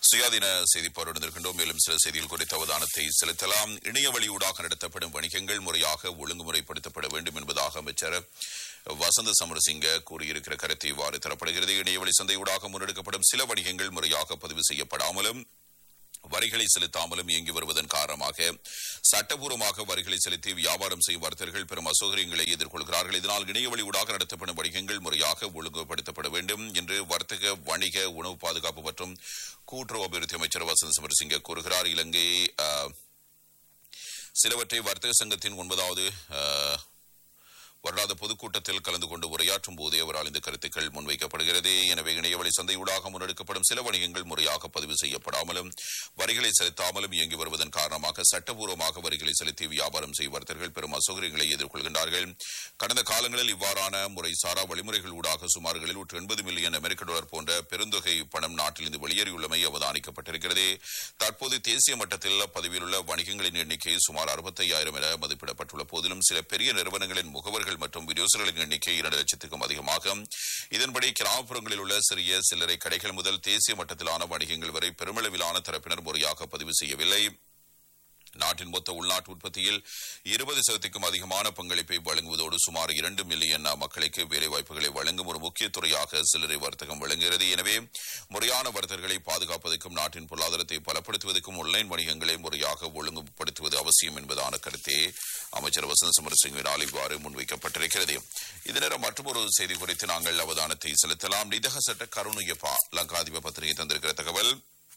சுயாதீன செய்தி பார்வையிட்டிருக்கின்றோம் மேலும் சில செய்திகள் குறித்த அவதானத்தை செலுத்தலாம் இணைய வழியூடாக நடத்தப்படும் வணிகங்கள் முறையாக ஒழுங்குமுறைப்படுத்தப்பட வேண்டும் என்பதாக அமைச்சர் வசந்த சமரசிங்க கூறியிருக்கிற கருத்து இவ்வாறு தரப்படுகிறது இணையவழி சந்தையூடாக முன்னெடுக்கப்படும் சில வணிகங்கள் முறையாக பதிவு செய்யப்படாமலும் வரிகளை செலுத்தாமலும் இயங்கி வருவதன் காரணமாக சட்டபூர்வமாக வரிகளை செலுத்தி வியாபாரம் செய்யும் வர்த்தகர்கள் பெரும் அசௌகரியங்களை எதிர்கொள்கிறார்கள் இதனால் இணையவழி ஊடாக நடத்தப்படும் வணிகங்கள் முறையாக ஒழுங்குபடுத்தப்பட வேண்டும் என்று வர்த்தக வணிக உணவு பாதுகாப்பு மற்றும் கூட்டுறவு அபிவிருத்தி அமைச்சர் வசந்த் சமரசிங்க கூறுகிறார் இலங்கை அஹ், சிலவற்றை வர்த்தக சங்கத்தின் ஒன்பதாவது அஹ், வருடாத பொதுக்கூட்டத்தில் கலந்து கொண்டு உரையாற்றும் போதே அவரால் இந்த கருத்துக்கள் முன்வைக்கப்படுகிறது எனவே இணையவழி சந்தையூடாக முன்னெடுக்கப்படும் சில வணிகங்கள் முறையாக பதிவு செய்யப்படாமலும் வரிகளை செலுத்தாமலும் இயங்கி வருவதன் காரணமாக சட்டபூர்வமாக வரிகளை செலுத்தி வியாபாரம் செய்யும் வர்த்தகர்கள் பெரும் அசௌகரியங்களை எதிர்கொள்கின்றார்கள் கடந்த காலங்களில் இவ்வாறான முறைசாரா வழிமுறைகள் ஊடாக சுமார் எழுநூற்று எண்பது மில்லியன் அமெரிக்க டாலர் போன்ற பெருந்தொகை பணம் நாட்டிலிருந்து வெளியேறியுள்ளமை அவதானிக்கப்பட்டிருக்கிறது தற்போது தேசிய மட்டத்தில் பதிவில் உள்ள வணிகங்களின் எண்ணிக்கை சுமார் அறுபத்தையாயிரம் என மதிப்பிடப்பட்டுள்ள போதிலும் சில பெரிய நிறுவனங்களின் முகவர்கள் மற்றும் விநியோகர்களின் எண்ணிக்கை இரண்டு லட்சத்துக்கும் அதிகமாகும் இதன்படி கிராமப்புறங்களில் உள்ள சிறிய சில்லறை கடைகள் முதல் தேசிய மட்டத்திலான வணிகங்கள் வரை பெருமளவிலான தரப்பினர் முறையாக பதிவு செய்யவில்லை நாட்டின் மொத்த உள்நாட்டு உற்பத்தியில் இருபது சதவீதத்துக்கும் அதிகமான பங்களிப்பை வழங்குவதோடு சுமார் இரண்டு மில்லியன் மக்களுக்கு வேலைவாய்ப்புகளை வழங்கும் ஒரு முக்கிய துறையாக சில்லறை வர்த்தகம் விளங்குகிறது எனவே முறையான வர்த்தகர்களை பாதுகாப்பதற்கும் நாட்டின் பொருளாதாரத்தை பலப்படுத்துவதற்கும் ஆன்லைன் வணிகங்களை முறையாக ஒழுங்குபடுத்துவது அவசியம் என்பதான கருத்தே அமைச்சர் வசந்த் சமரசிங்கினால் இவ்வாறு முன்வைக்கப்பட்டிருக்கிறது இதனிடம் மற்றொரு செய்தி குறித்து நாங்கள் அவதானத்தை செலுத்தலாம் நிதக சட்ட கருணையப்பா லங்காதிப பத்திரிகை தந்திருக்கிற தகவல்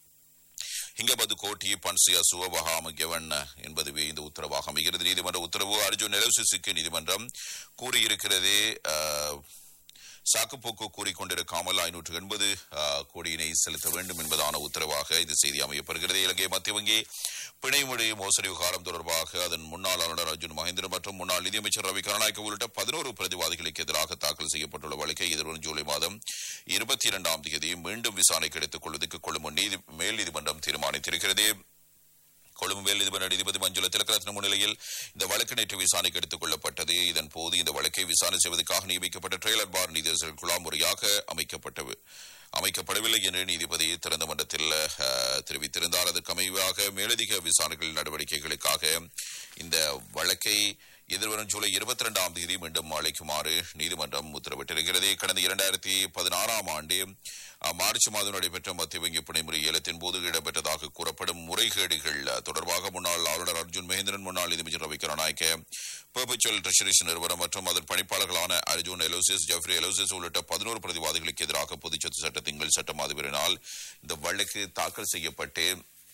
ஹிங்கபது கோட்டி பன்சியா சுவபகாம கெவன் என்பதுவே இந்த உத்தரவாக அமைகிறது நீதிமன்ற உத்தரவு அர்ஜுன் எலோசிஸுக்கு நீதிமன்றம் கூறியிருக்கிறது அஹ், சாக்குப்போக்கு கூறிக்கொண்டிருக்காமல் ஐநூற்று எண்பது கோடியினை செலுத்த வேண்டும் என்பதான உத்தரவாக இந்த செய்தி அமையப்படுகிறது இலங்கை மத்திய வங்கி பிணைமொழி மோசடி விவகாரம் தொடர்பாக அதன் முன்னாள் ஆளுநர் அர்ஜுன் மகேந்திரன் மற்றும் முன்னாள் நிதியமைச்சர் ரவி கருணாநாயக்க உள்ளிட்ட பதினோரு பிரதிவாதிகளுக்கு எதிராக தாக்கல் செய்யப்பட்டுள்ள வழக்கை எதிர்வரும் ஜூலை மாதம் இருபத்தி இரண்டாம் தேதி மீண்டும் விசாரணைக்கு எடுத்துக் கொள்வதற்கு கொள்ளும் நீதி மேல் நீதிமன்றம் தீர்மானித்திருக்கிறது கொழும்பு மேல் நீதிமன்ற நீதிபதி மஞ்சுள திலக்கரத்ன முன்னிலையில் இந்த வழக்கு நேற்று விசாரணைக்கு எடுத்துக் கொள்ளப்பட்டது இதன் போது இந்த வழக்கை விசாரணை செய்வதற்காக நியமிக்கப்பட்ட ட்ரெய்லர் பார் நீதியரசர்கள் குழாம் முறையாக அமைக்கப்பட்டது அமைக்கப்படவில்லை என்று நீதிபதி திறந்த மன்றத்தில் அஹ், தெரிவித்திருந்தார் அதற்கு அமைவாக மேலதிக விசாரணைகள் நடவடிக்கைகளுக்காக இந்த வழக்கை எதிர்வரும் ஜூலை இருபத்தி இரண்டாம் தேதி மீண்டும் அழைக்குமாறு நீதிமன்றம் உத்தரவிட்டிருக்கிறது கடந்த இரண்டாயிரத்தி பதினாறாம் ஆண்டு அஹ், மார்ச் மாதம் நடைபெற்ற மத்திய வங்கி பிணைமுறை ஏலத்தின் போது இடம்பெற்றதாக கூறப்படும் முறைகேடுகள் அஹ், தொடர்பாக முன்னாள் ஆளுநர் அர்ஜுன் மகேந்திரன் முன்னாள் நீதிபதி ரவி கருணாநாயக்க பெர்பச்சுவல் ட்ரெஷரிஸ் நிறுவனம் மற்றும் அதன் பணிப்பாளர்களான அர்ஜுன் எலோசிஸ் ஜெஃப்ரி எலோசிஸ் உள்ளிட்ட பதினோரு பிரதிவாதிகளுக்கு எதிராக பொதுச்சத்து சட்டத்தின் சட்டம் அதிபரினால் இந்த வழக்கு தாக்கல் செய்யப்பட்டு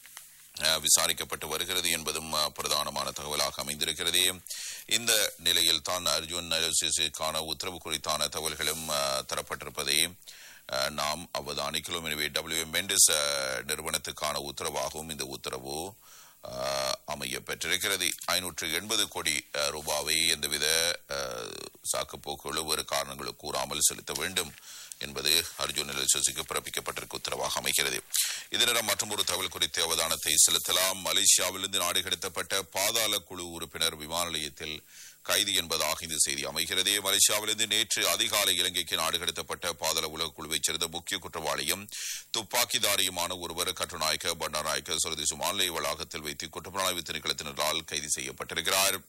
அஹ், விசாரிக்கப்பட்டு வருகிறது என்பதும் அஹ், பிரதானமான தகவலாக அமைந்திருக்கிறது இந்த நிலையில் தான் அர்ஜுன் எலோசிஸுக்கான உத்தரவு குறித்தான தகவல்களும் அஹ், தரப்பட்டிருப்பதை அஹ், நாம் அவதானிக்கிறோம் எனவே டபிள்யூ மெண்டிஸ் அஹ், நிறுவனத்துக்கான உத்தரவாகவும் இந்த உத்தரவு அஹ், அமைய பெற்றிருக்கிறது ஐநூற்று எண்பது கோடி அஹ், ரூபாவை எந்தவித அஹ், சாக்குப்போக்குகளோ வேறு காரணங்களோ கூறாமல் செலுத்த வேண்டும் என்பது அர்ஜுன் எலோசிஸுக்கு பிறப்பிக்கப்பட்டிருக்க உத்தரவாக அமைகிறது இதனிடம் மற்றும் ஒரு தகவல் குறித்து அவதானத்தை செலுத்தலாம் மலேசியாவிலிருந்து நாடு கடத்தப்பட்ட பாதாள குழு உறுப்பினர் விமான நிலையத்தில் கைது என்பதாக இந்த செய்தி அமைகிறது மலேசியாவிலிருந்து நேற்று அதிகாலை இலங்கைக்கு நாடு கடத்தப்பட்ட பாதாள உலக குழுவைச் சேர்ந்த முக்கிய குற்றவாளியும் துப்பாக்கிதாரியுமான ஒருவர் கட்டுநாயக்க பண்டாநாயக்க சுரதிசு மாநில வளாகத்தில் வைத்து குற்றப்புலனாய்வு திணைக்களத்தினரால் கைது செய்யப்பட்டிருக்கிறார்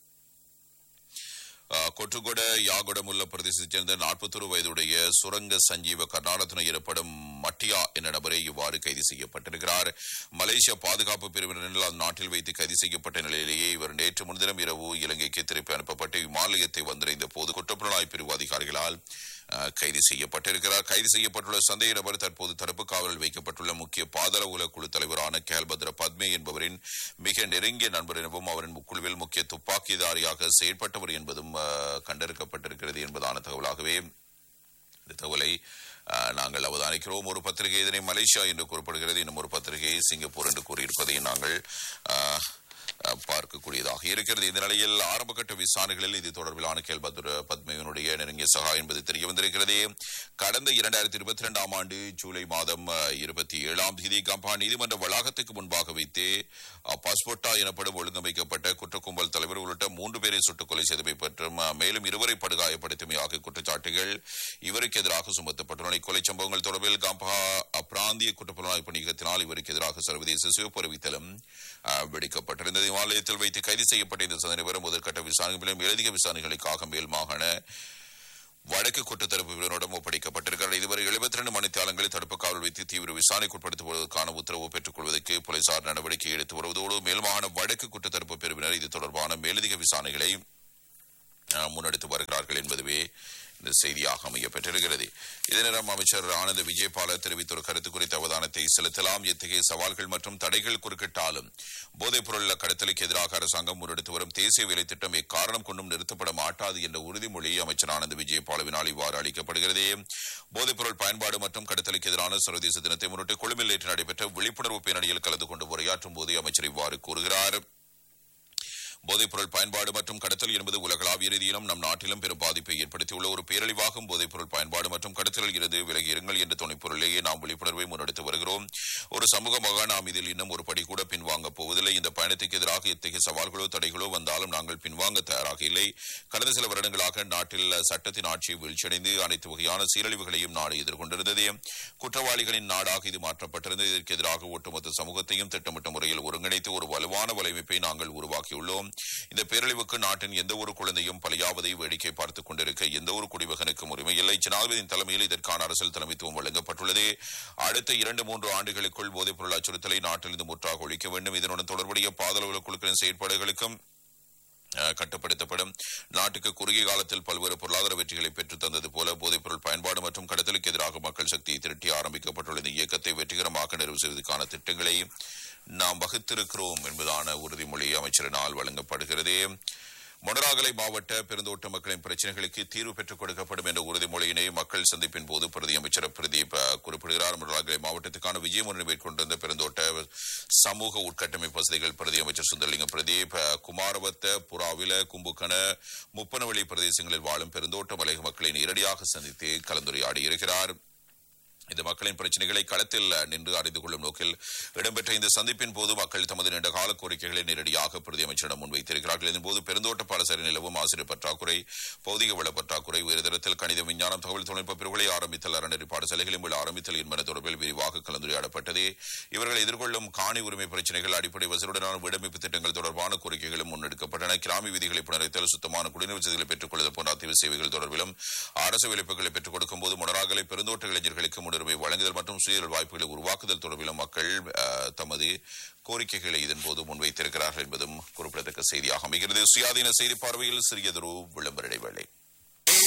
அஹ், கொட்டுகொட யாகொடமுள்ள பிரதேசத்தைச் சேர்ந்த நாற்பத்தொரு வயதுடைய சுரங்க சஞ்சீவ கர்நாடகத்தின எனப்படும் மட்டியா என்ற நபரை இவ்வாறு கைது செய்யப்பட்டிருக்கிறார் மலேசியா பாதுகாப்பு பிரிவினரால் அந்நாட்டில் வைத்து கைது செய்யப்பட்ட நிலையிலேயே இவர் நேற்று முன்தினம் இரவு இலங்கைக்கு திருப்பி அனுப்பப்பட்டு விமான நிலையத்தை வந்திருந்த போது குற்றப்புலனாய்வு பிரிவு அதிகாரிகளால் அஹ், கைது செய்யப்பட்டிருக்கிறார் கைது செய்யப்பட்டுள்ள சந்தேக நபர் தற்போது தடுப்பு காவலில் வைக்கப்பட்டுள்ள முக்கிய பாதாள உலக குழு தலைவரான கேல்பத்ர பத்மே என்பவரின் மிக நெருங்கிய நண்பர் எனவும் அவரின் குழுவில் முக்கிய துப்பாக்கிதாரியாக செயல்பட்டவர் என்பதும் அஹ், கண்டறிக்கப்பட்டிருக்கிறது என்பதான தகவலாகவே இந்த தகவலை அஹ், நாங்கள் அவதானிக்கிறோம் ஒரு பத்திரிகை இதனை மலேசியா என்று கூறப்படுகிறது இன்னும் ஒரு பத்திரிகை சிங்கப்பூர் என்று கூறியிருப்பதை நாங்கள் அஹ், அஹ், பார்க்கக்கூடியதாக இருக்கிறது இந்த நிலையில் ஆரம்பகட்ட விசாரணைகளில் இது தொடர்பிலான கேள்பத்துர பத்மேவனுடைய நெருங்கிய சகா என்பது தெரிய வந்திருக்கிறது கடந்த இரண்டாயிரத்தி இருபத்தி இரண்டாம் ஆண்டு ஜூலை மாதம் அஹ், இருபத்தி ஏழாம் தேதி கம்பா நீதிமன்ற வளாகத்துக்கு முன்பாக வைத்து அஹ், பாஸ்போர்ட்டா எனப்படும் ஒழுங்கமைக்கப்பட்ட குற்ற கும்பல் தலைவர் உள்ளிட்ட மூன்று பேரை சுட்டுக் கொலை செய்தவை பற்றும் அஹ், மேலும் இருவரை படுகாயப்படுத்தியமை ஆகிய குற்றச்சாட்டுகள் இவருக்கு எதிராக சுமத்தப்பட்டுள்ளன இக்கொலை சம்பவங்கள் தொடர்பில் கம்பா பிராந்திய பிராந்திய குற்றப்புலனாய்வு பணியகத்தினால் இவருக்கு எதிராக சர்வதேச சிவப்பு அறிவித்தலும் அஹ், வெடிக்கப்பட்டிருந்தது இமாலயத்தில் வைத்து கைது செய்யப்பட்ட இந்த சந்தேகம் முதற்கட்ட விசாரணைகளிலும் எழுதிய விசாரணைகளுக்காக மேல் மாகாண வடக்கு குற்றத்தரப்பு பிரிவினரிடம் ஒப்படைக்கப்பட்டிருக்கிறது இதுவரை எழுபத்தி ரெண்டு மணித்தாளங்களை தடுப்பு காவல் வைத்து தீவிர விசாரணைக்கு உட்படுத்துவதற்கான உத்தரவு பெற்றுக் கொள்வதற்கு போலீசார் நடவடிக்கை எடுத்து வருவதோடு மேல்மாகாண வடக்கு குற்றத்தரப்பு பிரிவினர் இது தொடர்பான மேலதிக விசாரணைகளை அஹ், முன்னெடுத்து வருகிறார்கள் என்பதுவே இந்த செய்தியாக அமைய பெற்றிருக்கிறது இதே நேரம் அமைச்சர் ஆனந்த விஜயபால தெரிவித்த ஒரு கருத்து குறித்த அவதானத்தை செலுத்தலாம் எத்தகைய சவால்கள் மற்றும் தடைகள் குறுக்கிட்டாலும் போதைப் பொருள் கடத்தலுக்கு எதிராக அரசாங்கம் முன்னெடுத்து வரும் தேசிய வேலை திட்டம் எக்காரணம் கொண்டும் நிறுத்தப்பட மாட்டாது என்ற உறுதிமொழி அமைச்சர் ஆனந்த விஜயபாலவினால் இவ்வாறு அளிக்கப்படுகிறது போதைப் பொருள் பயன்பாடு மற்றும் கடத்தலுக்கு எதிரான சர்வதேச தினத்தை முன்னிட்டு கொழும்பில் நேற்று நடைபெற்ற விழிப்புணர்வு பேரணியில் கலந்து கொண்டு உரையாற்றும் போது அமைச்சர் இவ்வாறு கூறுகிறார் போதைப்பொருள் பயன்பாடு மற்றும் கடத்தல் என்பது உலகளாவிய ரீதியிலும் நம் நாட்டிலும் பெரும் பாதிப்பை ஏற்படுத்தியுள்ள ஒரு பேரழிவாகும் போதைப்பொருள் பயன்பாடு மற்றும் கடத்தலில் இருந்து விலகி இருங்கள் என்ற துணைப்பொருளையே நாம் விழிப்புணர்வை முன்னெடுத்து வருகிறோம் ஒரு சமூகமாக நாம் இதில் இன்னும் ஒரு படி கூட பின்வாங்கப் போவதில்லை இந்த பயணத்துக்கு எதிராக எத்தகைய சவால்களோ தடைகளோ வந்தாலும் நாங்கள் பின்வாங்க தயாராக இல்லை கடந்த சில வருடங்களாக நாட்டில் சட்டத்தின் ஆட்சி வீழ்ச்சியடைந்து அனைத்து வகையான சீரழிவுகளையும் நாடு எதிர்கொண்டிருந்தது குற்றவாளிகளின் நாடாக இது மாற்றப்பட்டிருந்தது இதற்கு எதிராக ஒட்டுமொத்த சமூகத்தையும் திட்டமிட்ட முறையில் ஒருங்கிணைத்து ஒரு வலுவான வலையமைப்பை நாங்கள் உருவாக்கியுள்ளோம் இந்த பேரழிவுக்கு நாட்டின் எந்த ஒரு குழந்தையும் பலியாவதை வேடிக்கை பார்த்துக் கொண்டிருக்க எந்த ஒரு குடிமகனுக்கும் உரிமை இல்லை ஜனாதிபதியின் தலைமையில் இதற்கான அரசியல் தலைமைத்துவம் வழங்கப்பட்டுள்ளது அடுத்த இரண்டு மூன்று ஆண்டுகளுக்குள் போதைப் பொருள் அச்சுறுத்தலை நாட்டிலிருந்து முற்றாக ஒழிக்க வேண்டும் இதனுடன் தொடர்புடைய பாதுகாவல் குழுக்களின் செயற்பாடுகளுக்கும் அஹ், கட்டுப்படுத்தப்படும் நாட்டுக்கு குறுகிய காலத்தில் பல்வேறு பொருளாதார வெற்றிகளை பெற்றுத் தந்தது போல போதைப்பொருள் பயன்பாடு மற்றும் கடத்தலுக்கு எதிராக மக்கள் சக்தியை திரட்டி ஆரம்பிக்கப்பட்டுள்ள இந்த இயக்கத்தை வெற்றிகரமாக நிறைவு செய்வதற்கான திட்டங்களை நாம் வகுத்திருக்கிறோம் என்பதான உறுதிமொழி அமைச்சரினால் வழங்கப்படுகிறது மொனராகலை மாவட்ட பெருந்தோட்ட மக்களின் பிரச்சனைகளுக்கு தீர்வு பெற்றுக் கொடுக்கப்படும் என்ற உறுதிமொழியினை மக்கள் சந்திப்பின் போது பிரதி அமைச்சர் பிரதீப் அஹ், குறிப்பிடுகிறார் மொனராகலை மாவட்டத்துக்கான விஜயமுறை மேற்கொண்டிருந்த பெருந்தோட்ட சமூக உட்கட்டமைப்பு வசதிகள் பிரதி அமைச்சர் சுந்தரலிங்கம் பிரதீப் அஹ், குமாரவத்த புறாவில கும்புக்கண முப்பனவெளி பிரதேசங்களில் வாழும் பெருந்தோட்ட மலைய மக்களை நேரடியாக சந்தித்து கலந்துரையாடி இருக்கிறார் இந்த மக்களின் பிரச்சனைகளை களத்தில் நின்று அறிந்து கொள்ளும் நோக்கில் இடம்பெற்ற இந்த சந்திப்பின் போது மக்கள் தமது நீண்ட கால கோரிக்கைகளை நேரடியாக பிரதி அமைச்சரிடம் முன்வைத்திருக்கிறார்கள் இதன்போது பெருந்தோட்ட பாடசாலை நிலவும் ஆசிரியர் பற்றாக்குறை பௌதிக வள பற்றாக்குறை உயர்தரத்தில் கணித விஞ்ஞானம் தகவல் தொழில்நுட்ப பிரிவுகளை ஆரம்பித்தல் அறநெறி பாடசாலைகளில் உள்ள ஆரம்பித்தல் என்பன தொடர்பில் விரிவாக கலந்துரையாடப்பட்டது இவர்கள் எதிர்கொள்ளும் காணி உரிமை பிரச்சனைகள் அடிப்படை வசதியுடனான வீடமைப்பு திட்டங்கள் தொடர்பான கோரிக்கைகளும் முன்னெடுக்கப்பட்டன கிராமி விதிகளை புனரைத்தல் சுத்தமான குடிநீர் வசதிகளை பெற்றுக் கொள்வது போன்ற அத்தியாவசிய சேவைகள் தொடர்பிலும் அரசு விளைப்புகளை பெற்றுக் கொடுக்கும் போது முனராகலை பெருந்தோட்ட இளைஞர்களுக்கு முன்னுரிமை வழங்குதல் மற்றும் சுயல் வாய்ப்புகளை உருவாக்குதல் தொடர்பிலும் மக்கள் அஹ், தமது கோரிக்கைகளை இதன்போது முன்வைத்திருக்கிறார்கள் என்பதும் குறிப்பிடத்தக்க செய்தியாக அமைகிறது சுயாதீன செய்தி பார்வையில் சிறியதொரு விளம்பர இடைவேளை